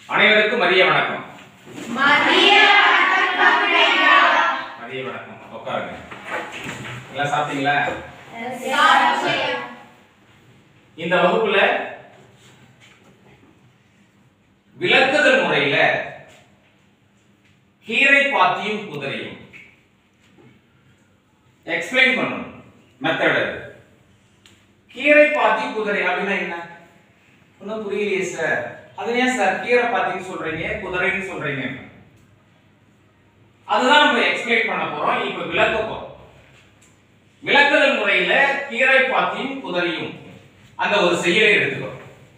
அனைவருக்கும் மதிய வணக்கம் மதிய வணக்கம் ஐயா. மதிய வணக்கம் உட்காருங்க எல்லாம் சாப்பிட்டீங்களா சாப்பிட்டேன். இந்த வகுப்புல விளக்குதல் முறையில கீரை பாத்தியும் குதிரையும் எக்ஸ்பிளைன் பண்ணணும் மெத்தட் அது கீரை பாத்தி குதிரை அப்படின்னா என்ன ஒன்றும் புரியலையே சார் அது ஏன் சார் கீரை பாத்தின்னு சொல்றீங்க குதிரைன்னு சொல்றீங்க அதுதான் நம்ம எக்ஸ்பிளைன் பண்ண போறோம் இப்ப விளக்க போறோம் விளக்குதல் முறையில கீரை பாத்தியும் குதிரையும் அந்த ஒரு செயலை எடுத்துக்கோ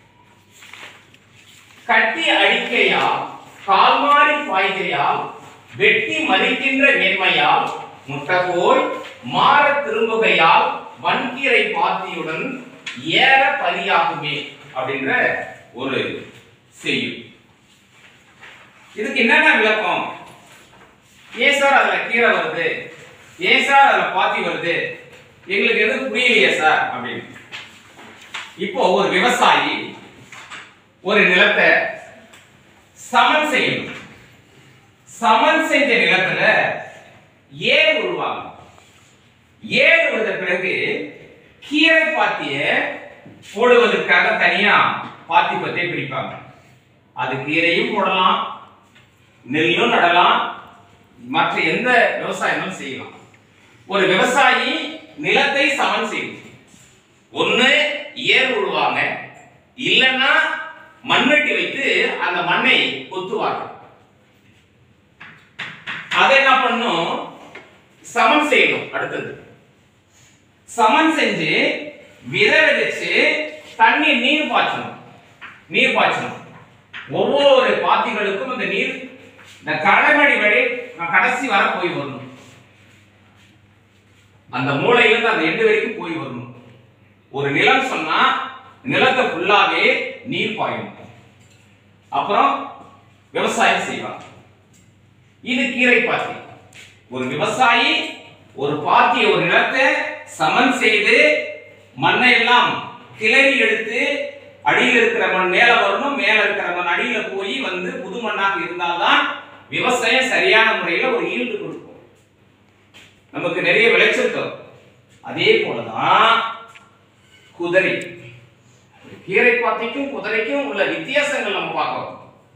கட்டி அடிக்கையால் கால்மாறி பாய்கையால் வெட்டி மறிக்கின்ற மேன்மையால் முட்டகோல் மாற திரும்புகையால் வன்கீரை பாத்தியுடன் ஏற பலியாகுமே அப்படின்ற ஒரு செய்யும் இதுக்கு என்னென்ன விளக்கம் ஏன் சார் அதுல கீரை வருது ஏன் சார் அதுல பாத்தி வருது எங்களுக்கு எதுவும் புரியலையே சார் அப்படின்னு இப்போ ஒரு விவசாயி ஒரு நிலத்தை சமன் செய்யணும் சமன் செஞ்ச நிலத்துல ஏர் உருவாங்க ஏர் உழுத பிறகு கீரை பாத்திய போடுவதற்காக தனியா பாத்தி பத்தை பிரிப்பாங்க அது கீரையும் போடலாம் நெல்லும் நடலாம் மற்ற எந்த விவசாயமும் செய்யலாம் ஒரு விவசாயி நிலத்தை சமன் செய்யும் ஒண்ணு ஏர் உழுவாங்க இல்லைன்னா மண்வெட்டி வைத்து அந்த மண்ணை கொத்துவாங்க அதை என்ன பண்ணும் சமன் செய்யணும் அடுத்தது சமன் செஞ்சு விதை விதைச்சு தண்ணி நீர் பாய்ச்சணும் நீர் பாய்ச்சணும் ஒவ்வொரு பாத்திகளுக்கும் இந்த நீர் இந்த கடைமடி வழி கடைசி வர போய் வரணும் அந்த மூளையிலிருந்து அந்த எண்டு வரைக்கும் போய் வரணும் ஒரு நிலம் சொன்னா நிலத்தை ஃபுல்லாவே நீர் பாயும் அப்புறம் விவசாயம் செய்வாங்க இது கீரை பாத்தி ஒரு விவசாயி ஒரு பாத்திய ஒரு நிலத்தை சமன் செய்து மண்ணை எல்லாம் கிளறி எடுத்து அடியில் இருக்கிற மண் மேல வரணும் மேல இருக்கிற மண் அடியில போய் வந்து புது மண்ணாக இருந்தால்தான் விவசாயம் சரியான முறையில் ஒரு ஈல்டு கொடுக்கும் நமக்கு நிறைய விளைச்சல் தரும் அதே போலதான் குதிரை கீரை பாத்திக்கும் குதிரைக்கும் உள்ள வித்தியாசங்கள் நம்ம பார்க்கிறோம்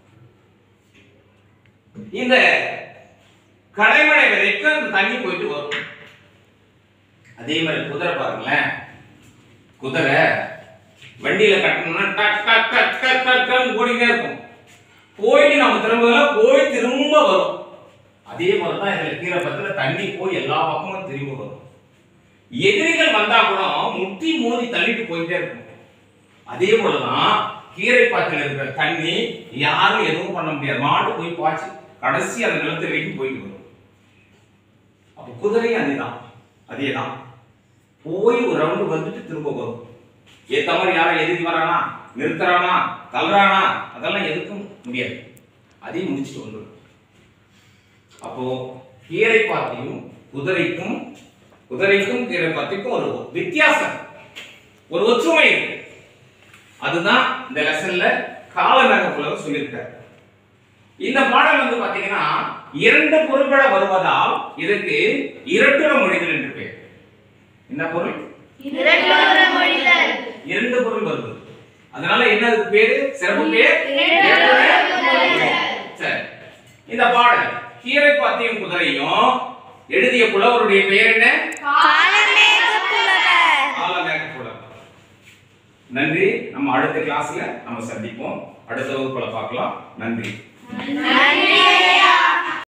இந்த கடைமடை வரைக்கும் அந்த தண்ணி போயிட்டு வரும் அதே மாதிரி குதிரை பாருங்களேன் குதிரை வண்டியில கட்டணும்னா டக் டக் டக் டக் டக் டக் ஓடிட்டே இருக்கும் போயிட்டு நம்ம திரும்ப போய் திரும்ப வரும் அதே போலதான் இதுல கீரை பத்தில தண்ணி போய் எல்லா பக்கமும் திரும்ப வரும் எதிரிகள் வந்தா கூட முட்டி மோதி தள்ளிட்டு போயிட்டே இருக்கும் அதே போலதான் கீரை பாத்தில இருக்கிற தண்ணி யாரும் எதுவும் பண்ண முடியாது மாட்டு போய் பாய்ச்சி கடைசி அந்த நிலத்து வரைக்கும் போயிட்டு வரும் அப்ப குதிரையும் அதேதான் அதேதான் போய் ஒரு ரவுண்டு வந்துட்டு திரும்ப வரும் ஏத்த மாதிரி யாரும் எதிர்த்து வரானா நிறுத்துறானா தள்ளுறானா அதெல்லாம் எதுக்கும் முடியாது அதையும் முடிச்சுட்டு வந்துடும் அப்போ கீரை பாத்தியும் குதிரைக்கும் குதிரைக்கும் கீரை பாத்திக்கும் ஒரு வித்தியாசம் ஒரு ஒற்றுமை இருக்கு அதுதான் இந்த லெசன்ல காலநக புலவர் சொல்லியிருக்காரு இந்த பாடல் வந்து பாத்தீங்கன்னா இரண்டு பொருள்பட வருவதால் இதுக்கு இரட்டுற மொழிகள் என்று பெயர் என்ன பொருள் இரட்டோர மொழிதல். இரண்டு பொருள் வருது அதனால என்ன அதுக்கு பேரு சிறப்பு பேர் இரட்டுற இரட்டுற மொழிதல். சரி இந்த பாடல் கீரை பாத்தியும் குதிரையும் எழுதிய புலவருடைய பெயர் என்ன காலமேகப் புலவர். காலநேக புலவர் நன்றி நம்ம அடுத்த கிளாஸ்ல நம்ம சந்திப்போம் அடுத்த வகுப்புல பார்க்கலாம் நன்றி நன்றி ஐயா